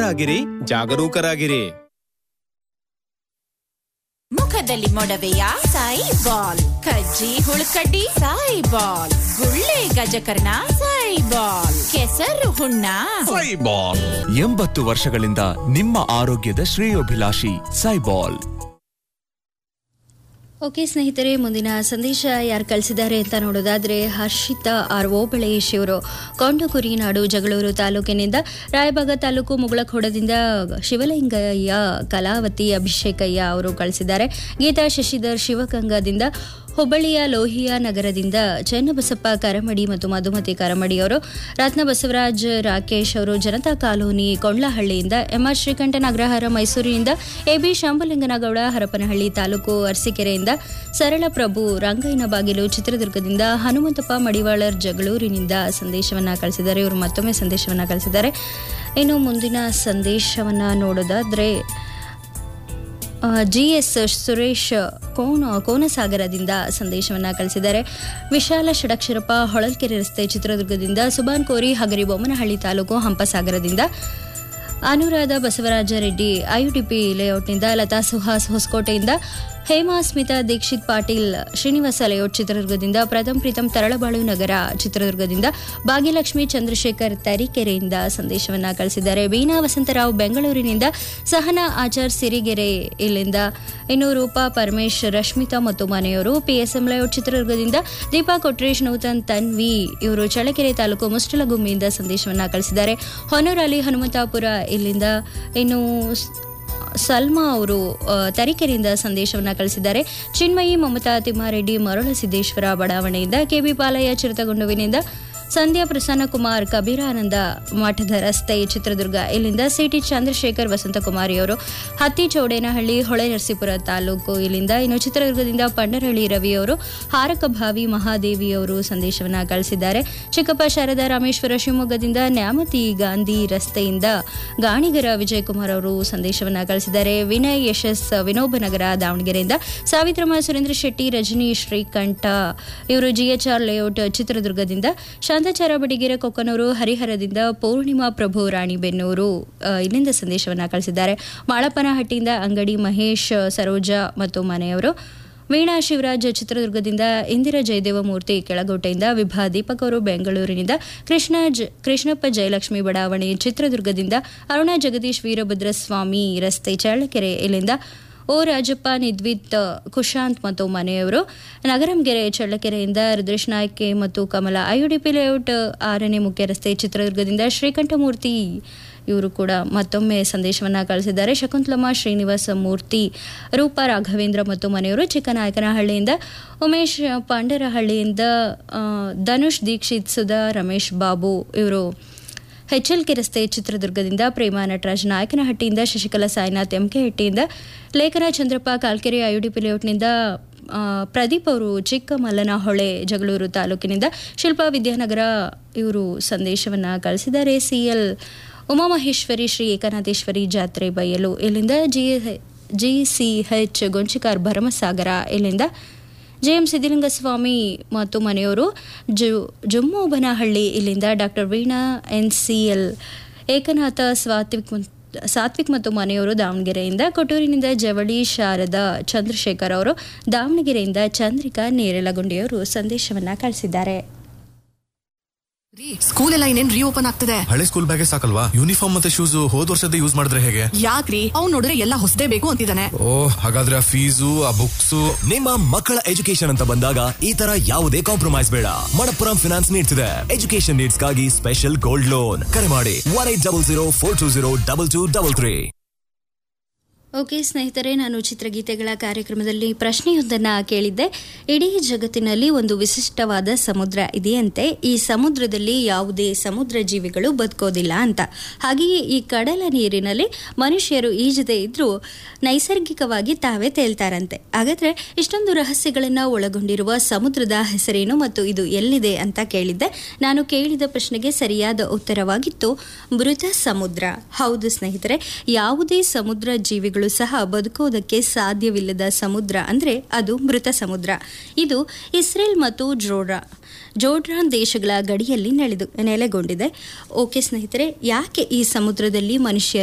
ಜಾಣರಾಗಿರಿ ಜಾಗರೂಕರಾಗಿರಿ ಮುಖದಲ್ಲಿ ಮೊಡವೆಯ ಸಾಯಿ ಬಾಲ್ ಕಜ್ಜಿ ಹುಳುಕಡ್ಡಿ ಸಾಯಿ ಬಾಲ್ ಗುಳ್ಳೆ ಗಜಕರ್ಣ ಸಾಯಿ ಬಾಲ್ ಕೆಸರು ಹುಣ್ಣ ಎಂಬತ್ತು ವರ್ಷಗಳಿಂದ ನಿಮ್ಮ ಆರೋಗ್ಯದ ಶ್ರೇಯೋಭಿಲಾಷಿ ಸೈಬಾಲ್ ಓಕೆ ಸ್ನೇಹಿತರೆ ಮುಂದಿನ ಸಂದೇಶ ಯಾರು ಕಳಿಸಿದ್ದಾರೆ ಅಂತ ನೋಡೋದಾದ್ರೆ ಹರ್ಷಿತಾ ಆರ್ ಓಬಳೇಶ್ ಇವರು ಕೊಂಡಕುರಿನಾಡು ಜಗಳೂರು ತಾಲೂಕಿನಿಂದ ರಾಯಬಾಗ ತಾಲೂಕು ಮುಗಳಖೋಡದಿಂದ ಶಿವಲಿಂಗಯ್ಯ ಕಲಾವತಿ ಅಭಿಷೇಕಯ್ಯ ಅವರು ಕಳಿಸಿದ್ದಾರೆ ಗೀತಾ ಶಶಿಧರ್ ಶಿವಗಂಗದಿಂದ ಹುಬ್ಬಳ್ಳಿಯ ಲೋಹಿಯ ನಗರದಿಂದ ಚನ್ನಬಸಪ್ಪ ಕರಮಡಿ ಮತ್ತು ಮಧುಮತಿ ಕರಮಡಿ ಅವರು ರತ್ನ ಬಸವರಾಜ್ ರಾಕೇಶ್ ಅವರು ಜನತಾ ಕಾಲೋನಿ ಕೊಂಡ್ಲಹಳ್ಳಿಯಿಂದ ಎಂಆರ್ ಶ್ರೀಕಂಠನ್ ಅಗ್ರಹಾರ ಮೈಸೂರಿನಿಂದ ಎಬಿ ಶಾಂಬಲಿಂಗನಗೌಡ ಹರಪನಹಳ್ಳಿ ತಾಲೂಕು ಅರಸೀಕೆರೆಯಿಂದ ಸರಳ ಪ್ರಭು ರಂಗಯ್ಯನ ಬಾಗಿಲು ಚಿತ್ರದುರ್ಗದಿಂದ ಹನುಮಂತಪ್ಪ ಮಡಿವಾಳರ್ ಜಗಳೂರಿನಿಂದ ಸಂದೇಶವನ್ನ ಕಳಿಸಿದ್ದಾರೆ ಇವರು ಮತ್ತೊಮ್ಮೆ ಸಂದೇಶವನ್ನ ಕಳಿಸಿದ್ದಾರೆ ಇನ್ನು ಮುಂದಿನ ಸಂದೇಶವನ್ನ ನೋಡೋದಾದ್ರೆ ಜಿ ಎಸ್ ಸುರೇಶ್ ಕೋನ ಕೋನಸಾಗರದಿಂದ ಸಂದೇಶವನ್ನ ಕಳಿಸಿದ್ದಾರೆ ವಿಶಾಲ ಷಡಕ್ಷರಪ್ಪ ಹೊಳಲ್ಕೆರೆ ರಸ್ತೆ ಚಿತ್ರದುರ್ಗದಿಂದ ಸುಬಾನ್ ಕೋರಿ ಹಗರಿ ಬೊಮ್ಮನಹಳ್ಳಿ ತಾಲೂಕು ಹಂಪಸಾಗರದಿಂದ ಅನುರಾಧ ಬಸವರಾಜ ರೆಡ್ಡಿ ಐಯುಡಿಪಿ ಲೇಔಟ್ನಿಂದ ಲತಾ ಸುಹಾಸ್ ಹೊಸಕೋಟೆಯಿಂದ ಹೇಮಾ ಸ್ಮಿತಾ ದೀಕ್ಷಿತ್ ಪಾಟೀಲ್ ಶ್ರೀನಿವಾಸ ಲೇಔಟ್ ಚಿತ್ರದುರ್ಗದಿಂದ ಪ್ರಥಮ್ ಪ್ರೀತಮ್ ತರಳಬಾಳು ನಗರ ಚಿತ್ರದುರ್ಗದಿಂದ ಭಾಗ್ಯಲಕ್ಷ್ಮಿ ಚಂದ್ರಶೇಖರ್ ತರೀಕೆರೆಯಿಂದ ಸಂದೇಶವನ್ನ ಕಳಿಸಿದ್ದಾರೆ ವೀಣಾ ವಸಂತರಾವ್ ಬೆಂಗಳೂರಿನಿಂದ ಸಹನಾ ಆಚಾರ್ ಸಿರಿಗೆರೆ ಇಲ್ಲಿಂದ ಇನ್ನು ರೂಪಾ ಪರಮೇಶ್ ರಶ್ಮಿತಾ ಮತ್ತು ಮನೆಯವರು ಪಿಎಸ್ಎಂ ಲೇಔಟ್ ಚಿತ್ರದುರ್ಗದಿಂದ ದೀಪಾ ಕೊಟ್ರೇಶ್ ನೂತನ್ ತನ್ವಿ ಇವರು ಚಳ್ಳಕೆರೆ ತಾಲೂಕು ಮುಷ್ಟಲಗುಮ್ಮಿಯಿಂದ ಸಂದೇಶವನ್ನ ಕಳಿಸಿದ್ದಾರೆ ಹೊನ್ನೂರಲ್ಲಿ ಹನುಮಂತಾಪುರ ಇಲ್ಲಿಂದ ಇನ್ನು ಸಲ್ಮಾ ಅವರು ಆ, ತರೀಕೆರೆಯಿಂದ ಸಂದೇಶವನ್ನ ಕಳಿಸಿದ್ದಾರೆ ಚಿನ್ಮಯಿ ಮಮತಾ ತಿಮ್ಮಾರೆಡ್ಡಿ ಮರಳಸಿದ್ದೇಶ್ವರ ಬಡಾವಣೆಯಿಂದ ಕೆಬಿ ಪಾಲಯ್ಯ ಚಿರತಗೊಂಡುವಿನಿಂದ ಸಂಧ್ಯಾ ಪ್ರಸನ್ನಕುಮಾರ್ ಕಬೀರಾನಂದ ಮಠದ ರಸ್ತೆ ಚಿತ್ರದುರ್ಗ ಇಲ್ಲಿಂದ ಸಿಟಿ ಚಂದ್ರಶೇಖರ್ ವಸಂತಕುಮಾರಿ ಅವರು ಹತ್ತಿ ಚೌಡೇನಹಳ್ಳಿ ಹೊಳೆ ನರಸೀಪುರ ತಾಲೂಕು ಇಲ್ಲಿಂದ ಇನ್ನು ಚಿತ್ರದುರ್ಗದಿಂದ ಪಂಡರಹಳ್ಳಿ ರವಿ ಅವರು ಹಾರಕಭಾವಿ ಮಹಾದೇವಿ ಅವರು ಸಂದೇಶವನ್ನ ಕಳಿಸಿದ್ದಾರೆ ಚಿಕ್ಕಪ್ಪ ಶಾರದಾ ರಾಮೇಶ್ವರ ಶಿವಮೊಗ್ಗದಿಂದ ನ್ಯಾಮತಿ ಗಾಂಧಿ ರಸ್ತೆಯಿಂದ ಗಾಣಿಗರ ವಿಜಯಕುಮಾರ್ ಅವರು ಸಂದೇಶವನ್ನ ಕಳಿಸಿದ್ದಾರೆ ವಿನಯ್ ಯಶಸ್ ವಿನೋಬನಗರ ದಾವಣಗೆರೆಯಿಂದ ಸಾವಿತ್ರಮ್ಮ ಸುರೇಂದ್ರ ಶೆಟ್ಟಿ ರಜನಿ ಶ್ರೀಕಂಠ ಇವರು ಜಿಎಚ್ಆರ್ ಲೇಔಟ್ ಚಿತ್ರದುರ್ಗದಿಂದ ಶಾಂತಾಚಾರ ಬಡಿಗೆರೆ ಕೊಕ್ಕನೂರು ಹರಿಹರದಿಂದ ಪೂರ್ಣಿಮಾ ಪ್ರಭು ರಾಣಿಬೆನ್ನೂರು ಆ, ಇಲ್ಲಿಂದ ಸಂದೇಶವನ್ನ ಕಳಿಸಿದ್ದಾರೆ ಮಾಳಪ್ಪನಹಟ್ಟಿಯಿಂದ ಅಂಗಡಿ ಮಹೇಶ್ ಸರೋಜಾ ಮತ್ತು ಮನೆಯವರು ವೀಣಾ ಶಿವರಾಜ್ ಚಿತ್ರದುರ್ಗದಿಂದ ಇಂದಿರಾ ಜಯದೇವಮೂರ್ತಿ ಕೆಳಗೋಟೆಯಿಂದ ವಿಭಾ ದೀಪಕ್ ಅವರು ಬೆಂಗಳೂರಿನಿಂದ ಕೃಷ್ಣ ಜ- ಕೃಷ್ಣಪ್ಪ ಜಯಲಕ್ಷ್ಮಿ ಬಡಾವಣೆ ಚಿತ್ರದುರ್ಗದಿಂದ ಅರುಣ ಜಗದೀಶ್ ವೀರಭದ್ರ ಸ್ವಾಮಿ ರಸ್ತೆ ಚಳ್ಳಕೆರೆ ಇಲ್ಲಿಂದ ಓ ರಾಜಪ್ಪ ನಿದ್ವಿತ್ ಕುಶಾಂತ್ ಮತ್ತು ಮನೆಯವರು ನಗರಂಗೆರೆ ಚಳ್ಳಕೆರೆಯಿಂದ ರುದ್ರೇಶ್ ನಾಯ್ಕೆ ಮತ್ತು ಕಮಲ ಐಯುಡಿಪಿ ಲೇಔಟ್ ಆರನೇ ಮುಖ್ಯ ರಸ್ತೆ ಚಿತ್ರದುರ್ಗದಿಂದ ಶ್ರೀಕಂಠಮೂರ್ತಿ ಇವರು ಕೂಡ ಮತ್ತೊಮ್ಮೆ ಸಂದೇಶವನ್ನ ಕಳಿಸಿದ್ದಾರೆ ಶಕುಂತಲಮ್ಮ ಶ್ರೀನಿವಾಸ ಮೂರ್ತಿ ರೂಪಾ ರಾಘವೇಂದ್ರ ಮತ್ತು ಮನೆಯವರು ಚಿಕ್ಕನಾಯಕನಹಳ್ಳಿಯಿಂದ ಉಮೇಶ್ ಪಾಂಡರಹಳ್ಳಿಯಿಂದ ಆ, ಧನುಷ್ ದೀಕ್ಷಿತ್ ಸುಧಾ ರಮೇಶ್ ಬಾಬು ಇವರು ಹೆಚ್ಎಲ್ಕೆ ರಸ್ತೆ ಚಿತ್ರದುರ್ಗದಿಂದ ಪ್ರೇಮ ನಟರಾಜ್ ನಾಯಕನಹಟ್ಟಿಯಿಂದ ಶಶಿಕಲಾ ಸಾಯಿನಾಥ್ ಎಂಕೆಹಟ್ಟಿಯಿಂದ ಲೇಖನ ಚಂದ್ರಪ್ಪ ಕಾಲ್ಕೆರೆ ಐಯುಡಿಪಿ ಲೇಔಟ್ನಿಂದ ಆ, ಪ್ರದೀಪ್ ಅವರು ಚಿಕ್ಕಮಲ್ಲನಹೊಳೆ ಜಗಳೂರು ತಾಲೂಕಿನಿಂದ ಶಿಲ್ಪಾ ವಿದ್ಯಾನಗರ ಇವರು ಸಂದೇಶವನ್ನ ಕಳಿಸಿದ್ದಾರೆ ಸಿಎಲ್ ಉಮಾಮಹೇಶ್ವರಿ ಶ್ರೀ ಏಕನಾಥೇಶ್ವರಿ ಜಾತ್ರೆ ಬಯಲು ಇಲ್ಲಿಂದ ಜಿ ಜಿಸಿಎಚ್ ಗೊಂಚಿಕಾರ್ ಭರಮಸಾಗರ ಇಲ್ಲಿಂದ ಜೆಎಂ ಸಿದ್ಧಲಿಂಗಸ್ವಾಮಿ ಮತ್ತು ಮನೆಯವರು ಜು ಜಮ್ಮೋಬನಹಳ್ಳಿ ಇಲ್ಲಿಂದ ಡಾಕ್ಟರ್ ವೀಣಾ ಎನ್ಸಿಎಲ್ ಏಕನಾಥ ಸ್ವಾತ್ವಿಕ್ ಮತ್- ಸಾತ್ವಿಕ್ ಮತ್ತು ಮನೆಯವರು ದಾವಣಗೆರೆಯಿಂದ ಕೊಟ್ಟೂರಿನಿಂದ ಜವಳಿ ಶಾರದಾ ಚಂದ್ರಶೇಖರ್ ಅವರು ದಾವಣಗೆರೆಯಿಂದ ಚಂದ್ರಿಕಾ ನೇರಲಗುಂಡಿಯವರು ಸಂದೇಶವನ್ನ ಕಳಿಸಿದ್ದಾರೆ ರೀ ಸ್ಕೂಲ್ ಎಲ್ಲ ಇನ್ನೇನ್ ರೀಓಪನ್ ಆಗ್ತದೆ ಹಳೆ ಸ್ಕೂಲ್ ಬ್ಯಾಗೆ ಸಾಕಲ್ವಾ ಯೂನಿಫಾರ್ಮ್ ಮತ್ತೆ ಶೂಸ್ ಹೋದ್ ವರ್ಷದ ಯೂಸ್ ಮಾಡಿದ್ರೆ ಹೇಗೆ ಯಾಕ್ರಿ ಅವ್ನ್ ನೋಡಿದ್ರೆ ಎಲ್ಲ ಹೊಸದೇ ಬೇಕು ಅಂತಿದ್ದಾನೆ ಓ ಹಾಗಾದ್ರೆ ಆ ಫೀಸು ಆ ಬುಕ್ಸ್ ನಿಮ್ಮ ಮಕ್ಕಳ ಎಜುಕೇಶನ್ ಅಂತ ಬಂದಾಗ ಈ ತರ ಯಾವುದೇ ಕಾಂಪ್ರಮೈಸ್ ಬೇಡ ಮಣಪ್ಪುರಂ ಫಿನಾನ್ಸ್ ನೀಡ್ಸ್ ಇದೆ ಎಜುಕೇಶನ್ ನೀಡ್ಸ್ ಗಾಗಿ ಸ್ಪೆಷಲ್ ಗೋಲ್ಡ್ ಲೋನ್ ಕರೆ ಮಾಡಿ one eight double zero four two zero double two double three okay ಸ್ನೇಹಿತರೆ ನಾನು ಚಿತ್ರಗೀತೆಗಳ ಕಾರ್ಯಕ್ರಮದಲ್ಲಿ ಪ್ರಶ್ನೆಯೊಂದನ್ನು ಕೇಳಿದ್ದೆ ಇಡೀ ಜಗತ್ತಿನಲ್ಲಿ ಒಂದು ವಿಶಿಷ್ಟವಾದ ಸಮುದ್ರ ಇದೆಯಂತೆ ಈ ಸಮುದ್ರದಲ್ಲಿ ಯಾವುದೇ ಸಮುದ್ರ ಜೀವಿಗಳು ಬದುಕೋದಿಲ್ಲ ಅಂತ ಹಾಗೆಯೇ ಈ ಕಡಲ ನೀರಿನಲ್ಲಿ ಮನುಷ್ಯರು ಈಜದೆ ಇದ್ರೂ ನೈಸರ್ಗಿಕವಾಗಿ ತಾವೇ ತೇಲ್ತಾರಂತೆ ಹಾಗಾದ್ರೆ ಇಷ್ಟೊಂದು ರಹಸ್ಯಗಳನ್ನು ಒಳಗೊಂಡಿರುವ ಸಮುದ್ರದ ಹೆಸರೇನು ಮತ್ತು ಇದು ಎಲ್ಲಿದೆ ಅಂತ ಕೇಳಿದ್ದೆ ನಾನು ಕೇಳಿದ ಪ್ರಶ್ನೆಗೆ ಸರಿಯಾದ ಉತ್ತರವಾಗಿತ್ತು ಮೃತ ಸಮುದ್ರ ಹೌದು ಸ್ನೇಹಿತರೆ ಯಾವುದೇ ಸಮುದ್ರ ಜೀವಿಗಳು ಸಹ ಬದುಕೋದಕ್ಕೆ ಸಾಧ್ಯವಿಲ್ಲದ ಸಮುದ್ರ ಅಂದ್ರೆ ಅದು ಮೃತ ಸಮುದ್ರ ಇದು ಇಸ್ರೇಲ್ ಮತ್ತು ಜೋಡ್ರಾ ಜೋರ್ಡಾನ್ ದೇಶಗಳ ಗಡಿಯಲ್ಲಿ ನೆಲೆದು ನೆಲೆಗೊಂಡಿದೆ ಓಕೆ ಸ್ನೇಹಿತರೆ ಯಾಕೆ ಈ ಸಮುದ್ರದಲ್ಲಿ ಮನುಷ್ಯರು